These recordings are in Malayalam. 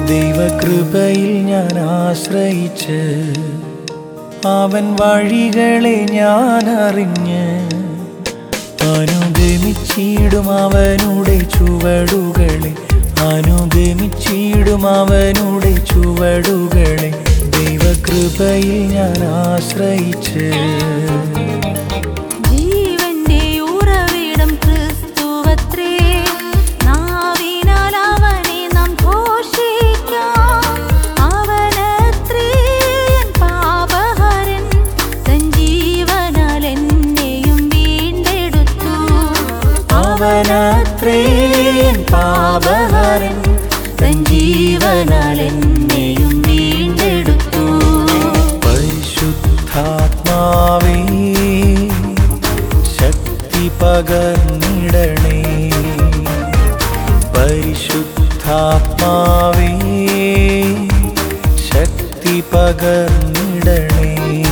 ദൈവകൃപയിൽ ഞാൻ ആശ്രയിച്ച് അവൻ വഴികളെ ഞാൻ അറിഞ്ഞ് അനുഗമിച്ചിടും അവനുടെ ചുവടുകളെ അനുഗമിച്ചിടും അവനുടെ ചുവടുകളെ ദൈവകൃപയിൽ ഞാൻ ആശ്രയിച്ച് ജീവന്റെ ഉറവിടം ക്രിസ്തുവത്രേ നാവിനാൽ അവനെ നാം ഘോഷിക്കാം അവനത്രേ എൻ പാപഹരൻ തൻ ജീവനാൽ എന്നെയും വീണ്ടെടുത്തു അവനത്രേ എൻ പാപഹരൻ തൻ ജീവനാൽ എന്നെയും വീണ്ടെടുത്തു പരിശുദ്ധാത്മാവേ ശക്തി പകർന്നിടണേ പരിശുദ്ധാത്മാവേ ശക്തി പകർന്നിടണേ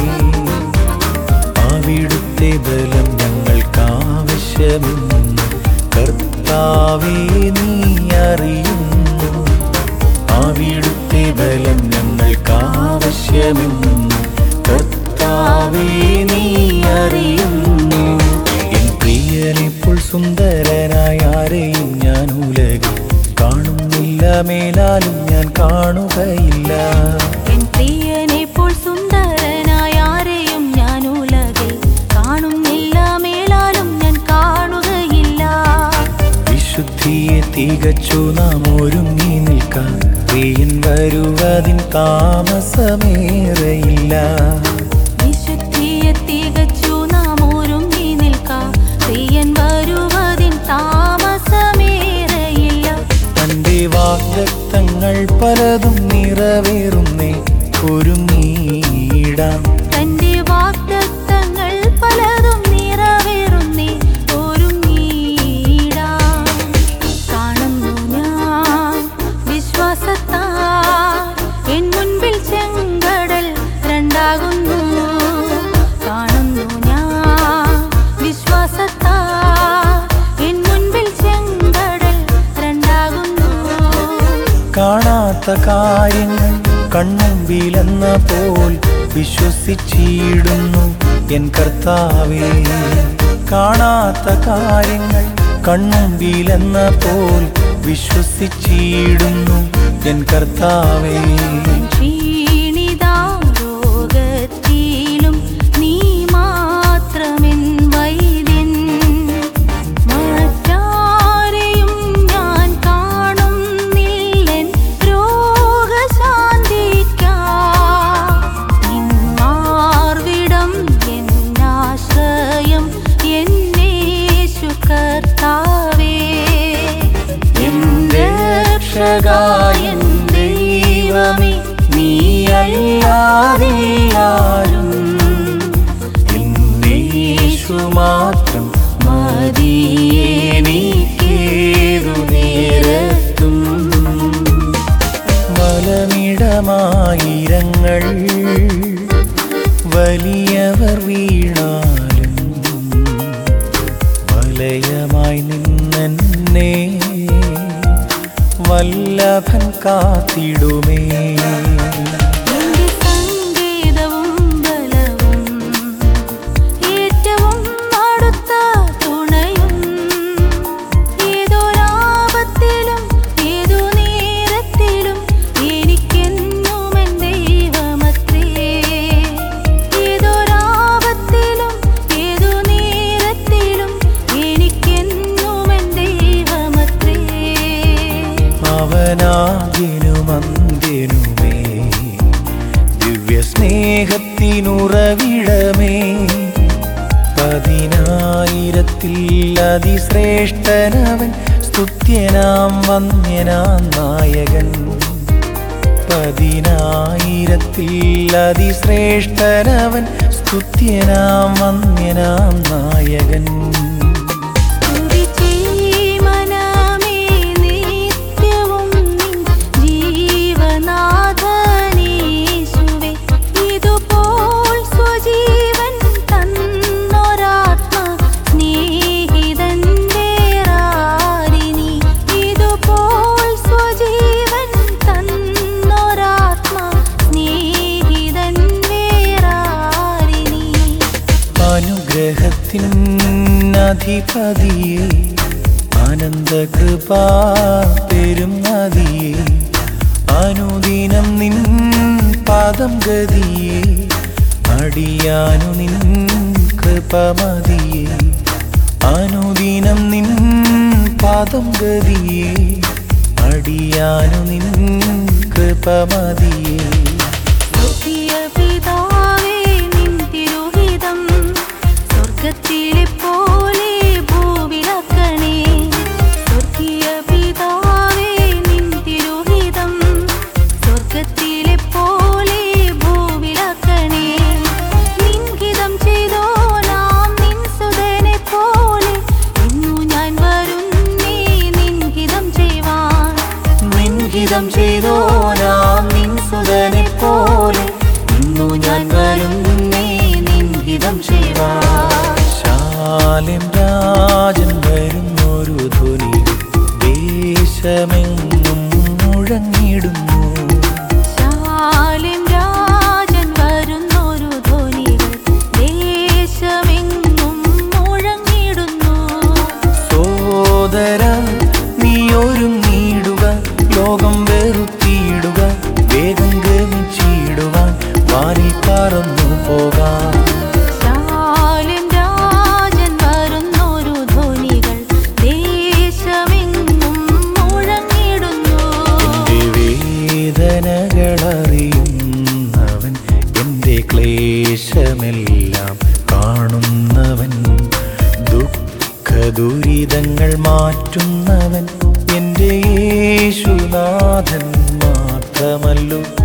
അവിടുത്തെ ബലം ഞങ്ങൾക്കാവശ്യമെന്ന് കർത്താവേ നീ അറിയുന്നു അവിടുത്തെ ബലം ഞങ്ങൾക്കാവശ്യമെന്ന് കർത്താവേ നീ അറിയുന്നു എൻ പ്രിയനിപ്പോൾ സുന്ദരനായ ആരെയും ഞാൻ ഉലകിൽ കാണുന്നില്ല മേലാലും ഞാൻ കാണുകയില്ല എൻ പ്രിയനെപ്പോൾ സുന്ദരനായ ആരെയും ഞാൻ ഉലകിൽ കാണുന്നില്ല മേലാലും ഞാൻ കാണുകയില്ല വിശുദ്ധിയെ തികച്ചു നാം ഒരുങ്ങി നിൽക്കാൻ പ്രിയൻ വരുവതിൻ താമസമേറയില്ല വിശുദ്ധിയെ തികച്ചു നാം ഒരുങ്ങി നിൽക്കാം പ്രിയൻ വരുവതിൻ താമസമേറയില്ല തന്റെ വാഗ്ദത്തങ്ങൾ പലതും നിറവേറുന്നേ ഒരുങ്ങിയിടാം തന്റെ വാഗ്ദത്തങ്ങൾ പലതും നിറവേറുന്നേ ഒരുങ്ങിയിടാം കാണുന്നു ഞാൻ വിശ്വാസത്താൽ എൻ മുൻപിൽ ചെങ്കടൽ രണ്ടാകുന്നു കാണുന്നു ഞാൻ വിശ്വാസത്താൽ എൻ മുൻപിൽ ചെങ്കടൽ രണ്ടാകുന്നു കാണാത്ത കാര്യങ്ങൾ കൺമുമ്പിലെന്ന പോൽ വിശ്വസിച്ചിടുന്നു എൻ കർത്താവേ കാണാത്ത കാര്യങ്ങൾ കൺമുമ്പിലെന്ന പോൽ വിശ്വസിച്ചിടുന്നു എൻ കർത്താവേ ക്ഷീണിതാരോഗത്തിലും നീ മാത്രമെൻ വൈദ്യൻ മറ്റാരെയും ഞാൻ കാണുന്നില്ലെൻ രോഗശാന്തിക്കായി നിൻ മാർവിടം എന്നാശ്രയം എന്നേശു കർത്താവേ എന്റെ രക്ഷകായൻ ദൈവമേ നീയല്ലാതെ ആരും എന്നേശു മാത്രം മതിയേനിക്കേതു നേരത്തും മലമിടമായിരങ്ങൾ വലിയവർ വീണാലും വലയമായി നിന്നെ വല്ലഭൻ കാത്തിടുമേ എന്റെ സംഗീതവും ബലവും ഏറ്റവും അടുത്ത തുണയും ഏതൊരാപത്തിലും ഏതു നേരത്തിലും എനിക്കെന്നും എൻ ദൈവമത്രേ ഏതൊരാപത്തിലും ഏതു നേരത്തിലും എനിക്കെന്നും എൻ ദൈവമത്രേ അവനാദ്യനും അന്ത്യനുമേ ദിവ്യ സ്നേഹത്തിനുറവിടമേ പതിനായിരത്തിൽ അതിശ്രേഷ്ഠനവൻ സ്തുത്യനാം വന്യനാം നായകൻ പതിനായിരത്തിൽ അതിശ്രേഷ്ഠനവൻ സ്തുത്യനാം വന്യനാം നായകൻ മനമേ നിത്യവും നിൻ ജീവനാഥനീശുവേ ഇതുപോൽ സ്വജീവൻ തന്നൊരാത്മ സ്നേഹിതന്റെ റാരിനി ഇതുപോൽ സ്വജീവൻ തന്ന അഖിലത്തിനധിപതിയെ ആനന്ദകൃപാ പെരുമതിയെ അനുദിനം നിൻ പാദം ഗതിയെ അടിയാനു നിൻ കൃപമതിയെ അനുദിനം നിൻ പാദം ഗതിയെ അടിയാനു നിൻ കൃപമതിയെ സ്വർഗീയ പിതാവേ നിൻ തിരുഹിതം സ്വർഗത്തിലെ പോലെ ഭൂവിലാക്കണേ സ്വർഗീയ പിതാവേ നിൻ തിരുഹിതം സ്വർഗത്തിലെ പോലെ ഭൂവിലാക്കണേ നിൻഹിതം ചെയ്തോ നാം നിൻ സുതനെ പോലെ ഇന്നു ഞാൻ വരുന്നേ നിൻഹിതം ചെയ്യുവാൻ നിൻഹിതം ചെയ്തോ നാം നിൻ സുതനെ പോലെ ഇന്നു ഞാൻ വരുന്നേ നിൻഹിതം ചെയ്യുവാൻ ശാലിം രാജൻ വരുന്നൊരു ധ്വനി ദേശമെങ്ങും മുഴങ്ങിടുന്നു ശാലിം രാജൻ വരുന്നൊരു ധ്വനികൾ ദേശമെങ്ങും മുഴങ്ങിടുന്നു സോദര നീ ഒരുങ്ങിടുക ലോകം വെറുത്തിയിടുക വേഗം ഗമിച്ചിടുവാൻ വാനിൽ പറന്നു പോകാം ശാലിം രാജൻ വരുന്നൊരു ധ്വനികൾ ദേശമെങ്ങും മുഴങ്ങിടുന്നു എന്റെ വേദനകളറിയുന്നവൻ എന്റെ ക്ലേശമെല്ലാം കാണുന്നവൻ ദുഃഖ ദുരിതങ്ങൾ മാറ്റുന്നവൻ എന്റെ യേശുനാഥൻ മാത്രമല്ലോ